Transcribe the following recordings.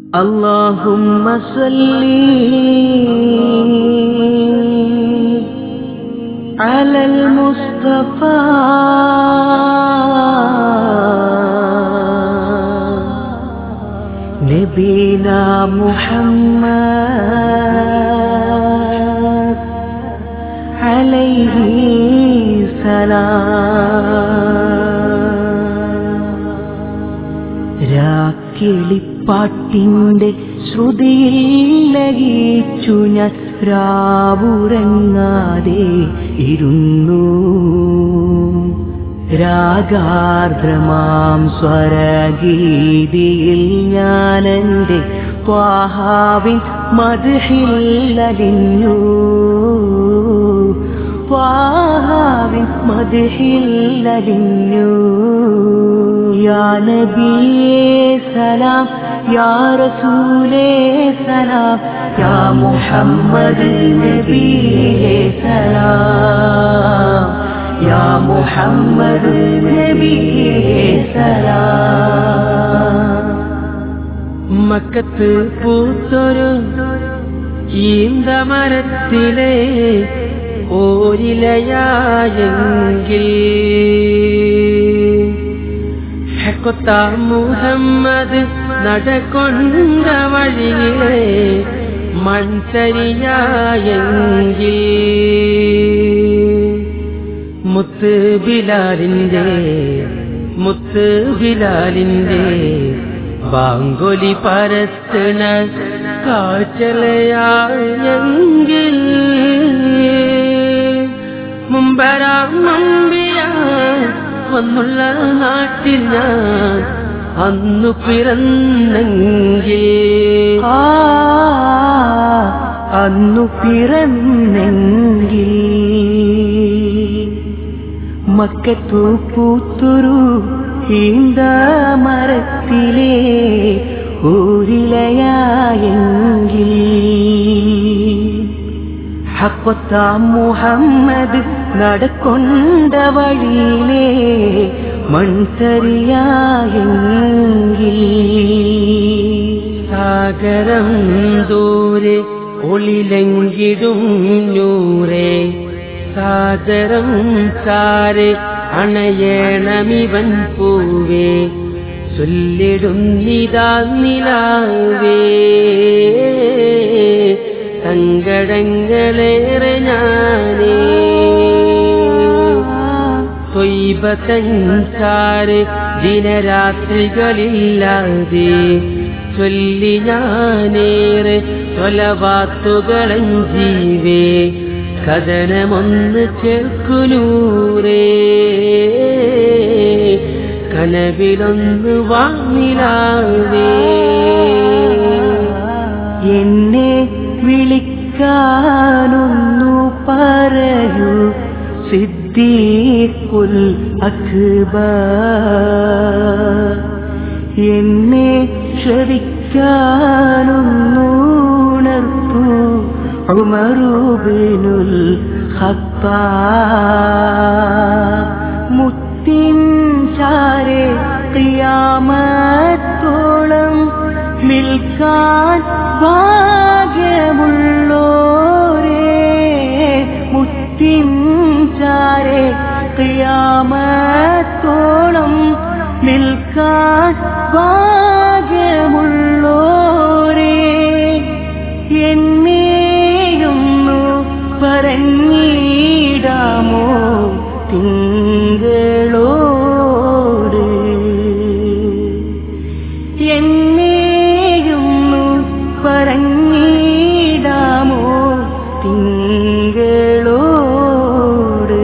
اللهم صل على المصطفى نبينا محمد عليه سلام രാക്കിളിപ്പാട്ടിന്റെ ശ്രുതിയിൽ ലയിച്ചു ഞാൻ രാവുറങ്ങാതെ ഇരുന്നു രാഗാർദ്രമാം സ്വരഗീതിയിൽ ഞാനെന്റെ ത്വാഹാവിൻ മധുഹില്ലലിഞ്ഞു ത്വാഹാവിൻ മധുഹില്ലലിഞ്ഞു യാ നബിയേ സലാം യാ റസൂലേ സലാം യാ മുഹമ്മദ് നബിയേ സലാം യാ മുഹമ്മദ് നബിയേ സലാം മക്കത്ത് പൂത്തൊരു ഈന്തമരത്തിലെ ഓരിലയായെങ്കിൽ ഹക്കൊത്ത മുഹമ്മദ് നടക്കൊണ്ട വഴിയിലെ മൺചരിയായെങ്കിൽ മുത്ത് ബിലാലിന്റെ മുത്ത് ബിലാലിന്റെ ബാങ്കൊലി പരത്തണ കാഴ്ചലയായെങ്കിൽ മുമ്പരാം നമ്പിയ വന്നുള്ള നാട്ടിൽ ഞാൻ അന്നു പിറന്നെങ്കിൽ ആ അന്നു പിറന്നെങ്കിൽ മക്കത്തു പൂത്തൊരു ഈന്ത മരത്തിലെ ഊരിലയായെങ്കിൽ ഹക്കൊത്ത മുഹമ്മദ് നടക്കൊണ്ട വഴിയിലെ മൺതരിയായെങ്കിൽ സാഗരം ദൂരെ ഒളിലെങ്കിടും ഞൂറേ സാദരം ചാരെ അണയണമിവൻ പൂവേ ചൊല്ലിടുന്നിതാ നിലാവേ സങ്കടങ്ങളേറെ ഞാനേ തൊയ്ബത്തഞ്ചാറ് ദിനരാത്രികളില്ലാതെ ചൊല്ലി ഞാനേറെ തൊലവാത്തുകളും ജീവേ കഥനമൊന്ന് ചേർക്കുനൂറേ കനവിലൊന്ന് വാങ്ങിലാവേ എന്നെ വിളിക്കാനൊന്നു പറയൂ സിദ്ദീഖുൽ അക്ബർ എന്നെ ക്ഷണിക്കാനൊന്നുണർത്തൂ ഉമറുബിനുൽ ഖത്താബ് മുത്തിൻ ചാരെ ഖിയാമത്തോളം നിൽക്കാൻ ഭാഗ്യമുള്ളോരേ മുത്തിൻ ചാരെ ഖിയാമത്തോളം നിൽക്കാൻ ഭാഗ്യമുള്ളോരേ എന്നെയൊന്നു പറഞ്ഞിടാമോ തിങ്കളോട് എന്നെയൊന്നു പറഞ്ഞിടാമോ തിങ്കളോട്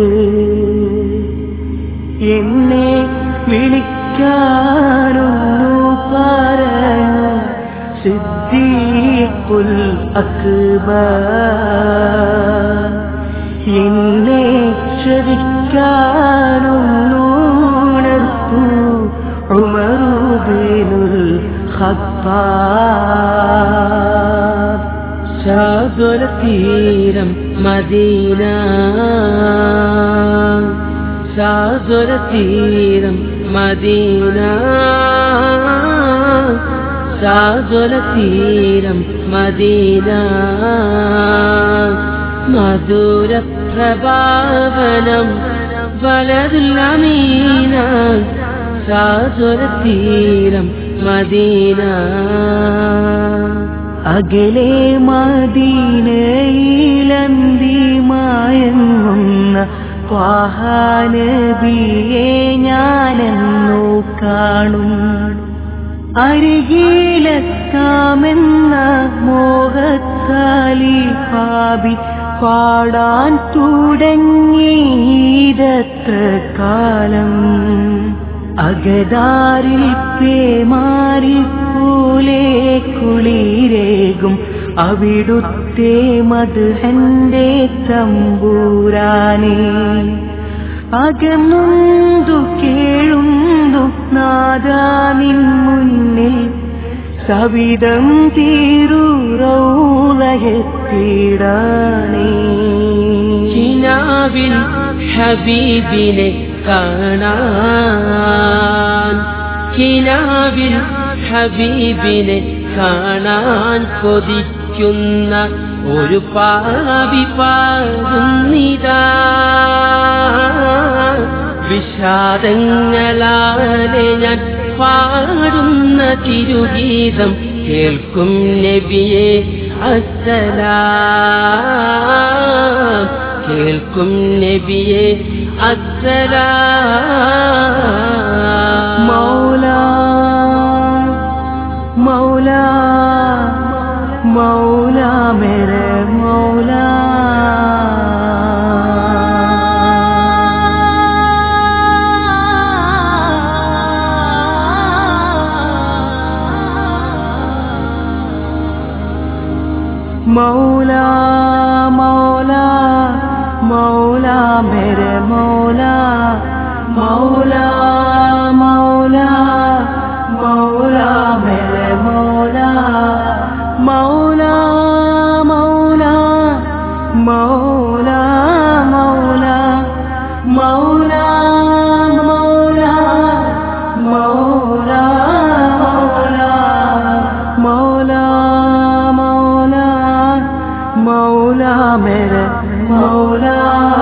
എന്നെ വിളിക്കാനൊന്നു പറഞ്ഞു സിദ്ദീഖുൽ അക്ബർ എന്നെ ക്ഷണിക്കാനൊന്നുണർത്തൂ ഉമറുബിനുൽ ഖത്താബ് ശാതുല തീരം മദീന ശാതുല തീരം മദീന സാഗര തീരം മദീന മധുര പ്രഭാവനം വലതുല്ലമീന സാഗര തീരം മദീന അകലെ മദീനയിലന്തി മായങ്ങുന്ന ത്വാഹാനബിയെ ഞാനെന്നു കാണും അരികിലെത്താമെന്ന മോഹത്താലി പാപി പാടാൻ തുടങ്ങിയതത്ര കാലം അകതാരിൽ പേമാരിപ്പോലെ കുളിരേകും അവിടുത്തെ മധുഹന്റെ തമ്പൂരാനേ അകന്നുന്തു കേഴുന്നു നാദാനിൻ മുന്നിൽ സവിധം തീരൂറൗലയെത്തിടാനേ ചിനാവിൽ ഹബീബിനെ കാണാൻ ചിനാവിൽ ഹബീബിനെ കാണാൻ കൊതിക്കുന്ന ഒരു പാവി പാടുന്നിതാ വിഷാദങ്ങളാലെ ഞാൻ പാടുന്ന തിരുഗീതം കേൾക്കും നബിയെ അസ്സലാം കേൾക്കും നബിയെ അസ്സലാം മൗലാ മൗലാ മൗലാ മേരെ മൗലാ മൗലാ മൗലാ മൗലാ മേരെ മൗലാ മൗലാ മൗലാ മൗലാ മേരെ മൗലാ മൗലാ മൗലാ മൗലാ മൗലാ മൗലാ മൗലാ മൗലാ മൗലാ മൗലാ മൗലാ മൗലാ മേരെ മൗലാ